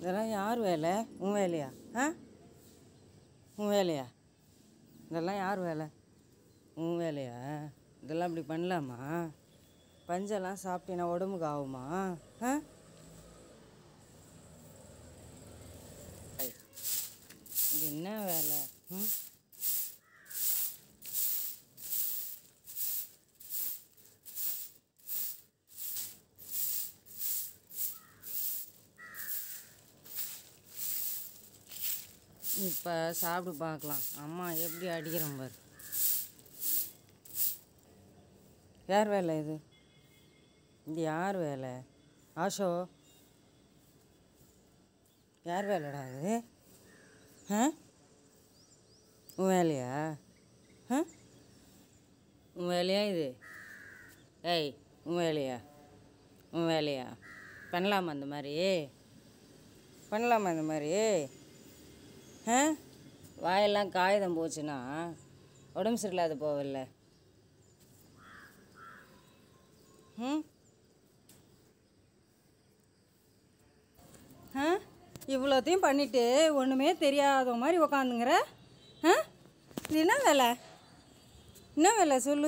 இதெல்லாம் யார் வேலை உன் வேலையா ஆ உன் வேலையா இதெல்லாம் யார் வேலை உன் வேலையா இதெல்லாம் இப்படி பண்ணலாமா பஞ்செல்லாம் சாப்பிட்டீங்கன்னா உடம்புக்கு ஆகுமா ஆ இது என்ன வேலை ம் இப்போ சாப்பிட்டு பார்க்கலாம் அம்மா எப்படி அடிக்கிறேன் பாரு யார் வேலை இது இது யார் வேலை ஆஷோ யார் வேலைடா இது ஆ உன் வேலையா ஆ உன் வேலையா இது ஏய் உன் வேலையா உன் வேலையா பண்ணலாமா அந்த மாதிரி பண்ணலாமா இந்த மாதிரி ஆ வாயெல்லாம் காகிதம் போச்சுன்னா உடம்பு சரியில்லாத போவல்ல ம் ஆ இவ்வளோத்தையும் பண்ணிட்டு ஒன்றுமே தெரியாத மாதிரி உக்காந்துங்கிற ஆ இது என்ன வேலை என்ன வேலை சொல்லு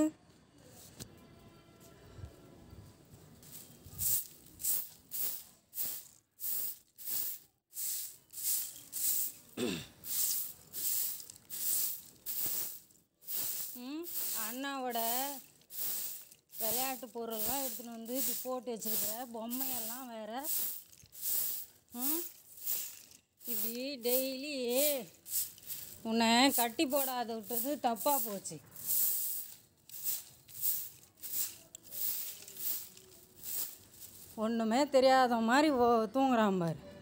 ம் அண்ணாவோட விளையாட்டு பொருள்லாம் எடுத்துன்னு வந்து இப்படி போட்டு வச்சிருக்கிற பொம்மையெல்லாம் வேற ம் இப்படி டெய்லி உன்னை கட்டி போடாத விட்டது தப்பாக போச்சு ஒன்றுமே தெரியாத மாதிரி ஓ தூங்குறான் பாரு